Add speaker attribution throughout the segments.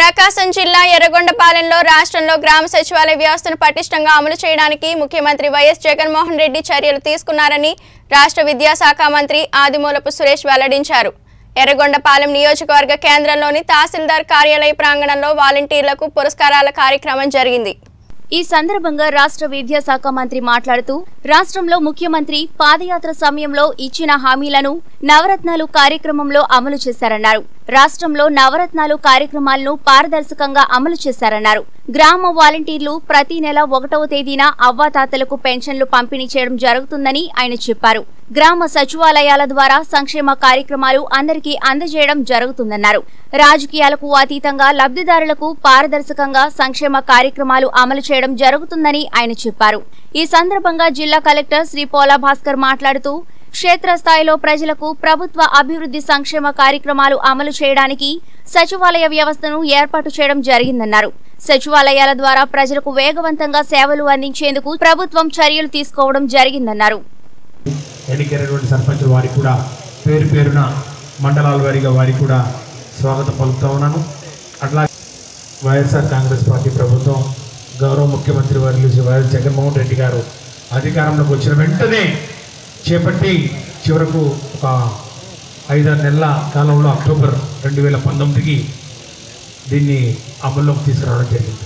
Speaker 1: ప్రకాశం జిల్లా ఎర్రగొండపాలెంలో రాష్ట్రంలో గ్రామ సచివాలయ వ్యవస్థను పటిష్టంగా అమలు చేయడానికి ముఖ్యమంత్రి వైఎస్ జగన్మోహన్ రెడ్డి చర్యలు తీసుకున్నారని రాష్ట్ర విద్యాశాఖ మంత్రి ఆదిమూలపు సురేష్ వెల్లడించారు ఎర్రగొండపాలెం నియోజకవర్గ కేంద్రంలోని తహసీల్దార్ కార్యాలయ ప్రాంగణంలో వాలంటీర్లకు పురస్కారాల కార్యక్రమం జరిగింది
Speaker 2: ఈ సందర్భంగా రాష్ట్ర విద్యాశాఖ మంత్రి మాట్లాడుతూ రాష్ట్రంలో ముఖ్యమంత్రి పాదయాత్ర సమయంలో ఇచ్చిన హామీలను నవరత్నాలు కార్యక్రమంలో అమలు చేశారన్నారు రాష్ట్రంలో నవరత్నాలు కార్యక్రమాలను పారదర్శకంగా అమలు చేశారన్నారు గ్రామ వాలంటీర్లు ప్రతి నెల ఒకటవ తేదీన అవ్వాతాతలకు పెన్షన్లు పంపిణీ చేయడం జరుగుతుందని ఆయన చెప్పారు గ్రామ సచివాలయాల ద్వారా సంక్షేమ కార్యక్రమాలు అందరికీ అందజేయడం జరుగుతుందన్నారు రాజకీయాలకు అతీతంగా లబ్ధిదారులకు పారదర్శకంగా సంక్షేమ కార్యక్రమాలు అమలు చేయడం జరుగుతుందని ఆయన చెప్పారు ఈ సందర్భంగా జిల్లా కలెక్టర్ శ్రీ పోలా భాస్కర్ మాట్లాడుతూ క్షేత్రస్థాయిలో ప్రజలకు ప్రభుత్వ అభివృద్ధి సంక్షేమ కార్యక్రమాలు అమలు చేయడానికి సచివాలయ వ్యవస్థను ఏర్పాటు చేయడం జరిగిందన్నారు సచివాలయాల ద్వారా ప్రజలకు వేగవంతంగా సేవలు అందించేందుకు ప్రభుత్వం చర్యలు తీసుకోవడం జరిగిందన్నారు
Speaker 3: ఎన్నికైనటువంటి సర్పంచుల వారికి కూడా పేరు పేరున మండలాల వారిగా వారికి కూడా స్వాగతం పలుకుతా ఉన్నాను అట్లా వైఎస్ఆర్ కాంగ్రెస్ పార్టీ ప్రభుత్వం గౌరవ ముఖ్యమంత్రి వర్యులు శ్రీ వైఎస్ జగన్మోహన్ రెడ్డి గారు అధికారంలోకి వచ్చిన వెంటనే చేపట్టి చివరకు ఒక ఐదారు నెలల కాలంలో అక్టోబర్ రెండు వేల పంతొమ్మిదికి దీన్ని అమల్లోకి తీసుకురావడం జరిగింది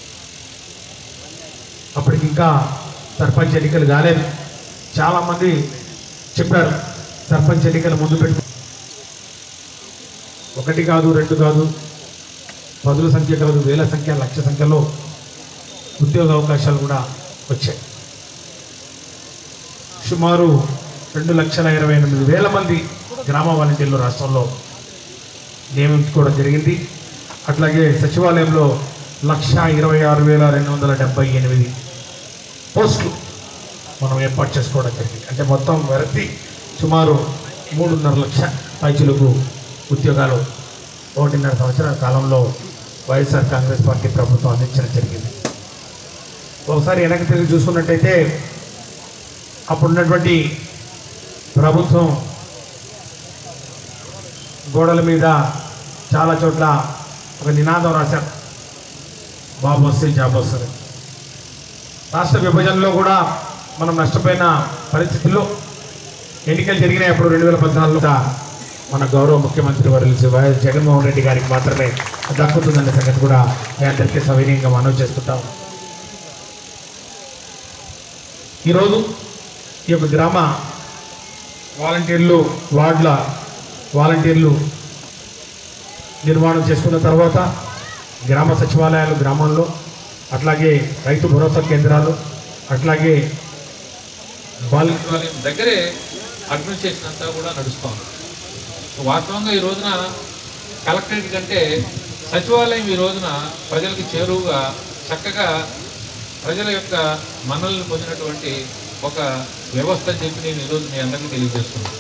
Speaker 3: అప్పటికి ఇంకా సర్పంచ్ ఎన్నికలు కాలేదు చాలామంది చెప్పారు సర్పంచ్ ఎన్నికలు ముందు పెట్టు ఒకటి కాదు రెండు కాదు పదుల సంఖ్య కాదు వేల సంఖ్య లక్ష సంఖ్యలో ఉద్యోగ అవకాశాలు కూడా వచ్చాయి సుమారు రెండు లక్షల ఇరవై ఎనిమిది వేల మంది గ్రామ వాలంటీర్లు రాష్ట్రంలో నియమించుకోవడం జరిగింది అట్లాగే సచివాలయంలో లక్ష ఇరవై ఆరు వేల రెండు వందల డెబ్బై ఎనిమిది పోస్టులు మనం ఏర్పాటు చేసుకోవడం జరిగింది అంటే మొత్తం వెరతి సుమారు మూడున్నర లక్ష పైచులకు ఉద్యోగాలు ఒకటిన్నర సంవత్సరాల కాలంలో వైఎస్ఆర్ కాంగ్రెస్ పార్టీ ప్రభుత్వం అందించడం జరిగింది ఒకసారి వెనక్కి తిరిగి చూసుకున్నట్టయితే అప్పుడున్నటువంటి ప్రభుత్వం గోడల మీద చాలా చోట్ల ఒక నినాదం రాశారు బాబు వస్తే జాబ్ వస్తుంది రాష్ట్ర విభజనలో కూడా మనం నష్టపోయిన పరిస్థితుల్లో ఎన్నికలు జరిగినాయి అప్పుడు రెండు వేల పద్నాలుగులో మన గౌరవ ముఖ్యమంత్రి వర్యులు శ్రీ వైఎస్ జగన్మోహన్ రెడ్డి గారికి మాత్రమే దక్కుతుందనే సంగతి కూడా మీ అందరికీ సవినీయంగా మనవి చేసుకుంటాం ఈరోజు ఈ యొక్క గ్రామ వాలంటీర్లు వార్డుల వాలంటీర్లు నిర్మాణం చేసుకున్న తర్వాత గ్రామ సచివాలయాలు గ్రామంలో అట్లాగే రైతు భరోసా కేంద్రాలు అట్లాగే బాల్
Speaker 4: సచివాలయం దగ్గరే అడ్మినిస్ట్రేషన్ అంతా కూడా నడుస్తూ ఉంది వాస్తవంగా ఈ రోజున కలెక్టరేట్ కంటే సచివాలయం ఈ రోజున ప్రజలకు చేరువుగా చక్కగా ప్రజల యొక్క మన్నలను పొందినటువంటి ఒక వ్యవస్థ అని చెప్పి నేను ఈరోజు మీ అందరికీ తెలియజేస్తున్నాను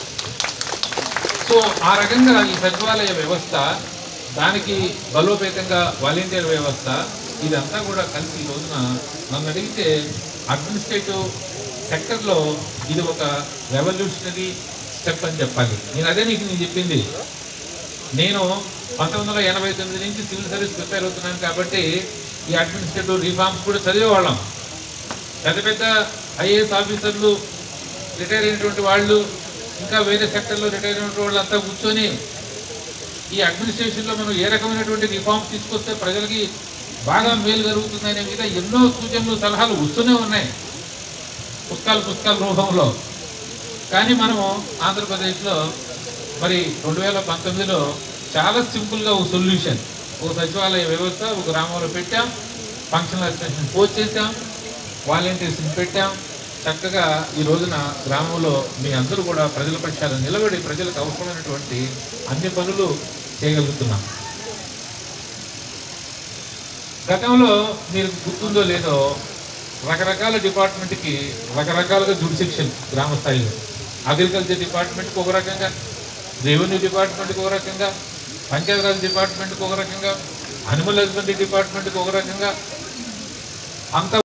Speaker 4: సో ఆ రకంగా ఈ సచివాలయ వ్యవస్థ దానికి బలోపేతంగా వాలంటీర్ వ్యవస్థ ఇదంతా కూడా కలిసి ఈ రోజున నన్ను అడిగితే అడ్మినిస్ట్రేటివ్ సెక్టర్లో ఇది ఒక రెవల్యూషనరీ స్టెప్ అని చెప్పాలి నేను అదే నీకు నేను చెప్పింది నేను పంతొమ్మిది వందల ఎనభై తొమ్మిది నుంచి సివిల్ సర్వీస్ ప్రిపేర్ అవుతున్నాను కాబట్టి ఈ అడ్మినిస్ట్రేటివ్ రిఫార్మ్స్ కూడా చదివేవాళ్ళం పెద్ద పెద్ద ఐఏఎస్ ఆఫీసర్లు రిటైర్ అయినటువంటి వాళ్ళు ఇంకా వేరే సెక్టర్లో రిటైర్ అయినటువంటి వాళ్ళు అంతా కూర్చొని ఈ అడ్మినిస్ట్రేషన్లో మనం ఏ రకమైనటువంటి రిఫార్మ్స్ తీసుకొస్తే ప్రజలకి బాగా మేలు జరుగుతుందనే మీద ఎన్నో సూచనలు సలహాలు వస్తూనే ఉన్నాయి పుస్తకాలు పుస్తకాల రూపంలో కానీ మనము ఆంధ్రప్రదేశ్లో మరి రెండు వేల పంతొమ్మిదిలో చాలా సింపుల్గా ఒక సొల్యూషన్ ఒక సచివాలయ వ్యవస్థ ఒక గ్రామంలో పెట్టాం ఫంక్షనల్ అసిస్టెంట్ని పోస్ట్ చేసాం వాలంటీర్స్ని పెట్టాం చక్కగా ఈ రోజున గ్రామంలో మీ అందరూ కూడా ప్రజల పక్షాన నిలబడి ప్రజలకు అవసరమైనటువంటి అన్ని పనులు చేయగలుగుతున్నాం గతంలో మీరు గుర్తుందో లేదో రకరకాల డిపార్ట్మెంట్కి రకరకాలుగా జుడిశిక్షన్ గ్రామ స్థాయిలో అగ్రికల్చర్ డిపార్ట్మెంట్కి ఒక రకంగా రెవెన్యూ డిపార్ట్మెంట్కి ఒక రకంగా పంచాయతీరాజ్ డిపార్ట్మెంట్కి ఒక రకంగా అనిమల్ హస్బెండరీ డిపార్ట్మెంట్కి ఒక రకంగా అంత